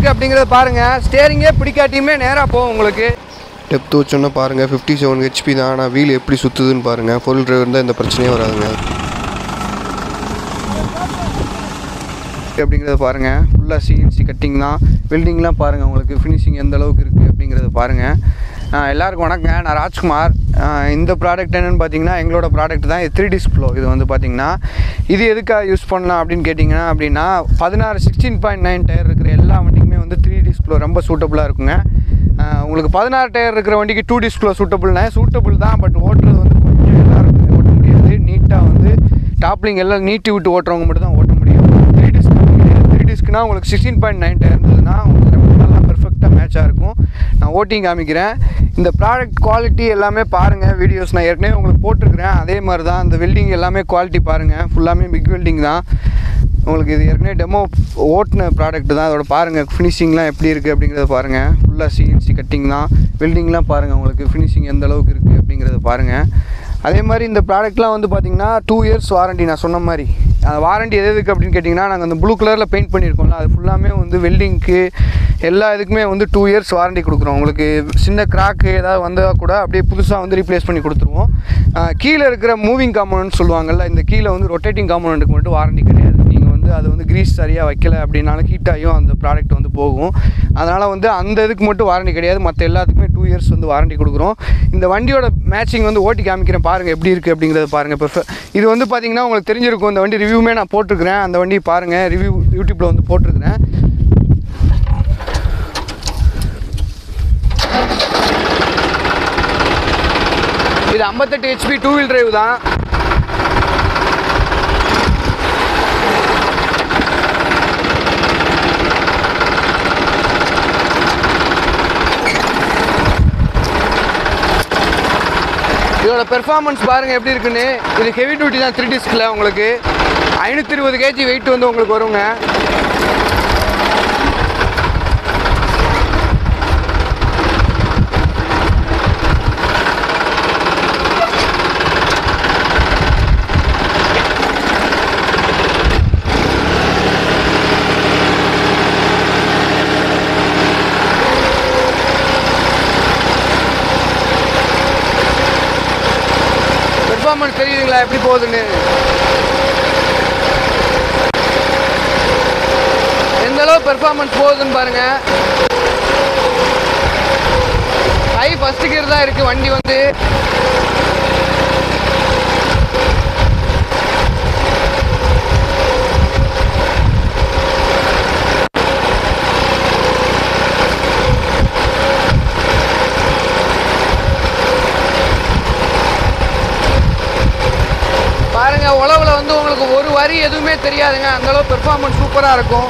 இருக்குது அப்படிங்கிறத பாருங்கள் ஸ்டேரிங்கே பிடிக்காட்டியுமே நேராக போகும் உங்களுக்கு டெப்த் வச்சோன்னா பாருங்கள் ஃபிஃப்டி செவன் ஹெச்பி தான் ஆனால் வீல் எப்படி சுற்றுதுன்னு பாருங்கள் ஃபுல் டிரைவர் இருந்தால் எந்த பிரச்சனையும் வராதுங்க அப்படிங்கிறத பாருங்கள் ஃபுல்லாக சிஎன்சி கட்டிங் தான் வெல்டிங்லாம் பாருங்கள் உங்களுக்கு ஃபினிஷிங் எந்த அளவுக்கு இருக்குது அப்படிங்கிறத பாருங்கள் ஆஹ் எல்லாருக்கும் வணக்கங்க நான் ராஜ்குமார் ஆஹ் இந்த ப்ராடக்ட் என்னென்னு பார்த்தீங்கன்னா எங்களோட ப்ராடக்ட் தான் த்ரீ டிஸ்ப்ளோ இது வந்து பார்த்தீங்கன்னா இது எதுக்காக யூஸ் பண்ணலாம் அப்படின்னு கேட்டிங்கன்னா அப்படின்னா பதினாறு சிக்ஸ்டீன் பாயிண்ட் நைன் டயர் இருக்கிற எல்லா வண்டிக்குமே வந்து த்ரீ டிஸ்ப்ளோ ரொம்ப சூட்டபுளாக இருக்குங்க ஆஹ் உங்களுக்கு பதினாறு டயர் இருக்கிற வண்டிக்கு டூ டிஸ்ப்ளோ சூட்டபுள்னா சூட்டபுள் தான் பட் ஓட்டுறது வந்து கொஞ்சம் எல்லாருக்கும் ஓட்ட முடியாது நீட்டாக வந்து டாப்லிங் எல்லாம் நீட்டி விட்டு ஓட்டுறவங்க மட்டும் தான் ஓட்ட முடியும் த்ரீ டிஸ்க் த்ரீ டிஸ்க்னா உங்களுக்கு சிக்ஸ்டீன் பாயிண்ட் நைன் டயர் இருந்ததுன்னா உங்களுக்கு ரொம்ப நல்லா பெர்ஃபெக்டாக மேட்சாக இருக்கும் நான் ஓட்டிங் காமிக்கிறேன் இந்த ப்ராடக்ட் குவாலிட்டி எல்லாமே பாருங்கள் வீடியோஸ் நான் ஏற்கனவே உங்களுக்கு போட்டிருக்கிறேன் அதே மாதிரி தான் இந்த வெல்டிங் எல்லாமே குவாலிட்டி பாருங்கள் ஃபுல்லாமே பிக் வெல்டிங் தான் உங்களுக்கு இது ஏற்கனவே டெமோ ஓட்டின ப்ராடக்ட் தான் அதோட பாருங்கள் ஃபினிஷிங்லாம் எப்படி இருக்குது அப்படிங்கிறத பாருங்கள் ஃபுல்லாக சிஎன்சி கட்டிங் தான் வெல்டிங்லாம் பாருங்கள் உங்களுக்கு ஃபினிஷிங் எந்த அளவுக்கு இருக்குது அப்படிங்கிறத பாருங்கள் அதே மாதிரி இந்த ப்ராடக்ட்லாம் வந்து பார்த்தீங்கன்னா டூ இயர்ஸ் வாரண்டி நான் சொன்ன மாதிரி வாரண்டி எது எதுக்கு அப்படின்னு கேட்டிங்கன்னா நாங்கள் அந்த ப்ளூ கலரில் பெயிண்ட் பண்ணியிருக்கோம்ல அது ஃபுல்லாமே வந்து வெல்டிங்க்கு எல்லா இதுக்குமே வந்து டூ இயர்ஸ் வாரண்டி கொடுக்குறோம் உங்களுக்கு சின்ன கிராக்கு ஏதாவது வந்தால் கூட அப்படியே புதுசாக வந்து ரீப்ளேஸ் பண்ணி கொடுத்துருவோம் ஆஹ் கீழே இருக்கிற மூவிங் காம்பனன்ட் சொல்லுவாங்கல்ல இந்த கீழே வந்து ரொட்டேட்டிங் காம்பனண்ட்டுக்கு மட்டும் வாரண்டி கிடையாது நீங்கள் வந்து அது வந்து கிரீஸ் சரியாக வைக்கல அப்படின்னாலும் ஹீட் ஆகியும் அந்த ப்ராடக்ட் வந்து போகும் அதனால் வந்து அந்த இதுக்கு மட்டும் வாரண்டி கிடையாது மற்ற எல்லாத்துக்குமே டூ இயர்ஸ் வந்து வாரண்டி கொடுக்குறோம் இந்த வண்டியோட மேட்சிங் வந்து ஓட்டி காமிக்கிறேன் பாருங்கள் எப்படி இருக்குது அப்படிங்கிறத பாருங்கள் இப்போ இது வந்து பார்த்தீங்கன்னா உங்களுக்கு தெரிஞ்சிருக்கும் இந்த வண்டி ரிவ்யூமே நான் போட்டிருக்கிறேன் அந்த வண்டி பாருங்கள் ரிவ்யூ யூடியூப்பில் வந்து போட்டிருக்கிறேன் இது ஐம்பத்தெட்டு ஹெச்பி டூ வீல் டிரைவ் தான் இதோட பெர்ஃபார்மன்ஸ் பாருங்கள் எப்படி இருக்குன்னு இது ஹெவி டியூட்டி தான் த்ரீ டிஸ்கில் உங்களுக்கு ஐநூற்றி இருபது கேஜி வெயிட் வந்து உங்களுக்கு வருங்க பெர்ஃபார்மன்ஸ் தெரியுதுங்களா எப்படி போகுதுன்னு எந்த அளவு பெர்ஃபார்மன்ஸ் போகுதுன்னு பாருங்க ஹை ஃபர்ஸ்ட் கியர் தான் இருக்கு வண்டி வந்து பாருங்க உழவுல வந்து உங்களுக்கு ஒரு வரி எதுவுமே தெரியாதுங்க அந்த அளவு பெர்ஃபார்மன்ஸ் சூப்பரா இருக்கும்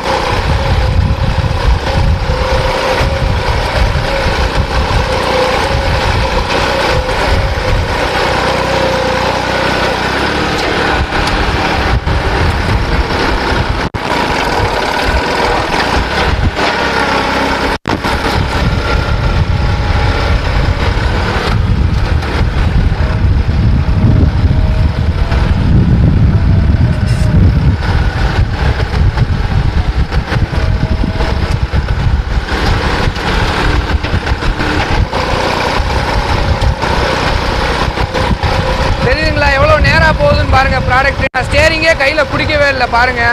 தெரியுதுங்களா எவ்வளோ நேராக போகுதுன்னு பாருங்க ப்ராடக்ட் நான் ஸ்டேரிங்கே கையில் பிடிக்கவே இல்லை பாருங்க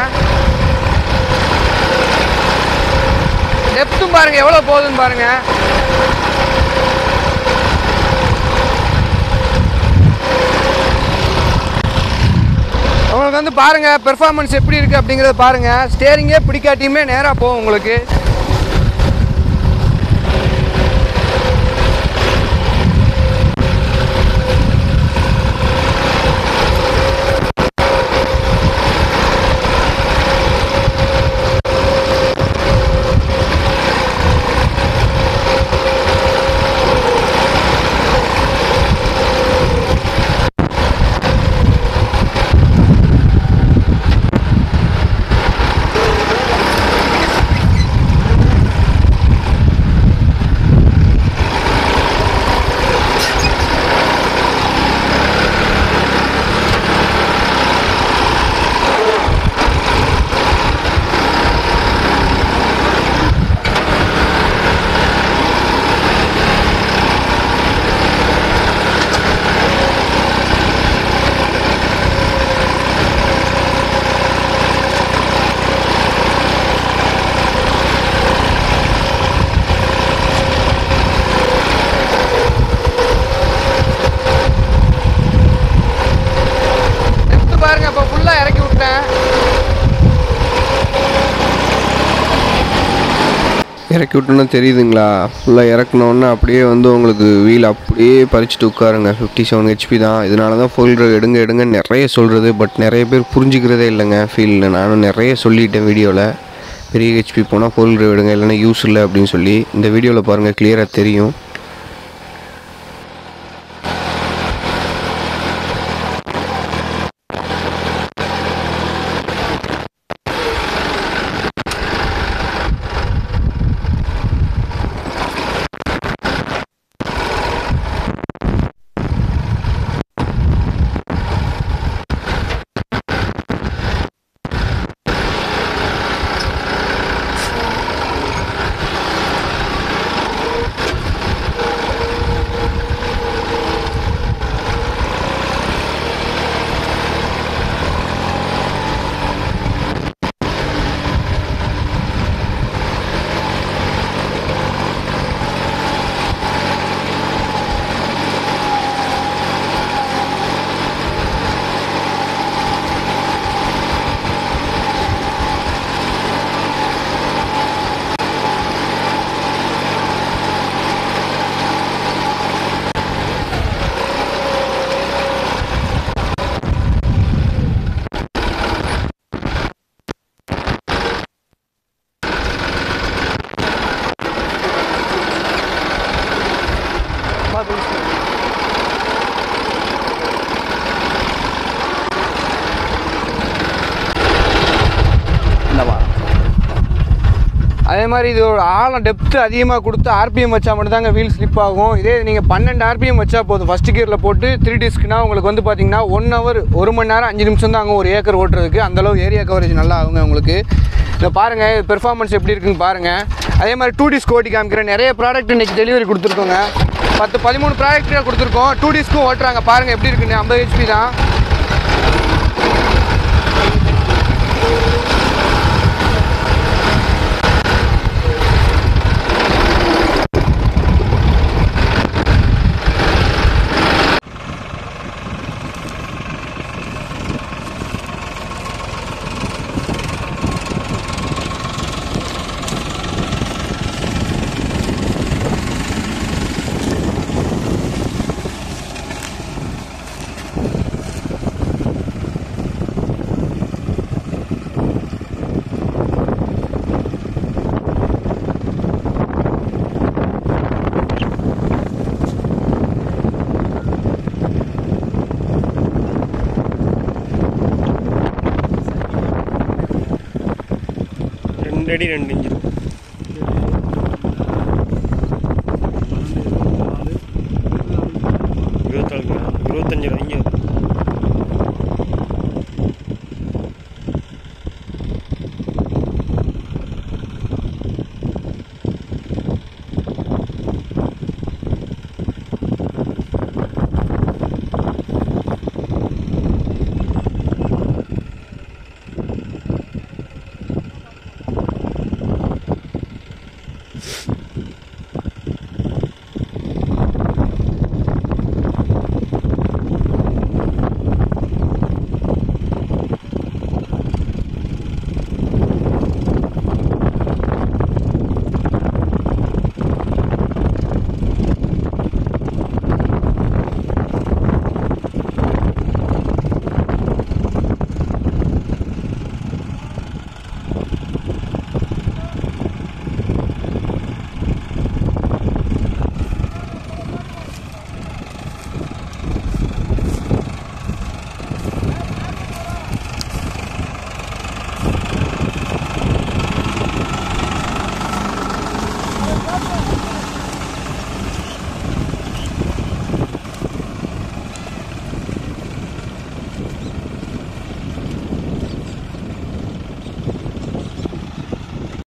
டெப்த்தும் பாருங்க எவ்வளோ போகுதுன்னு பாருங்க உங்களுக்கு வந்து பாருங்க பெர்ஃபார்மன்ஸ் எப்படி இருக்கு அப்படிங்கறத பாருங்க ஸ்டேரிங்கே பிடிக்காட்டியுமே நேரா போகும் உங்களுக்கு இறக்கி விட்டோன்னா தெரியுதுங்களா ஃபுல்லாக இறக்குனோன்னே அப்படியே வந்து உங்களுக்கு வீல் அப்படியே பறிச்சுட்டு உட்காருங்க ஃபிஃப்டி செவன் ஹெச்பி தான் இதனால தான் ஃபுல் எடுங்க எடுங்க நிறைய சொல்கிறது பட் நிறைய பேர் புரிஞ்சுக்கிறதே இல்லைங்க ஃபீல்டில் நானும் நிறைய சொல்லிட்டேன் வீடியோவில் பெரிய ஹெச்பி போனால் ஃபுல் எடுங்க இல்லைன்னா யூஸ் இல்லை அப்படின்னு சொல்லி இந்த வீடியோவில் பாருங்கள் கிளியராக தெரியும் இந்த வாரம் அதே மாதிரி இது ஒரு ஆழம் டெப்த்து அதிகமாக கொடுத்து ஆர்பிஎம் வச்சா மட்டும்தாங்க வீல் ஸ்லிப் ஆகும் இதே நீங்கள் பன்னெண்டு ஆர்பிஎம் வச்சா போதும் ஃபஸ்ட் கியரில் போட்டு த்ரீ டிஸ்க்னா உங்களுக்கு வந்து பார்த்தீங்கன்னா ஒன் ஹவர் ஒரு மணி நேரம் அஞ்சு நிமிஷம் தான் ஆகும் ஒரு ஏக்கர் ஓட்டுறதுக்கு அந்தளவு ஏரியா கவரேஜ் நல்லா ஆகுங்க உங்களுக்கு இதை பாருங்கள் பெர்ஃபார்மன்ஸ் எப்படி இருக்குன்னு பாருங்கள் அதே மாதிரி டூ டிஸ்க் ஓட்டி காமிக்கிறேன் நிறைய ப்ராடக்ட் இன்றைக்கி டெலிவரி கொடுத்துருக்கோங்க பத்து பதிமூணு ப்ராடக்ட் கொடுத்துருக்கோம் டூ டிஸ்க்கும் ஓட்டுறாங்க பாருங்கள் எப்படி இருக்குன்னு ஐம்பது ஹெச்பி தான் ரெண்டு அடி ரெண்டு இன்ச்சு இருக்கும் இருபத்தாலு இருபத்தஞ்சு இங்கே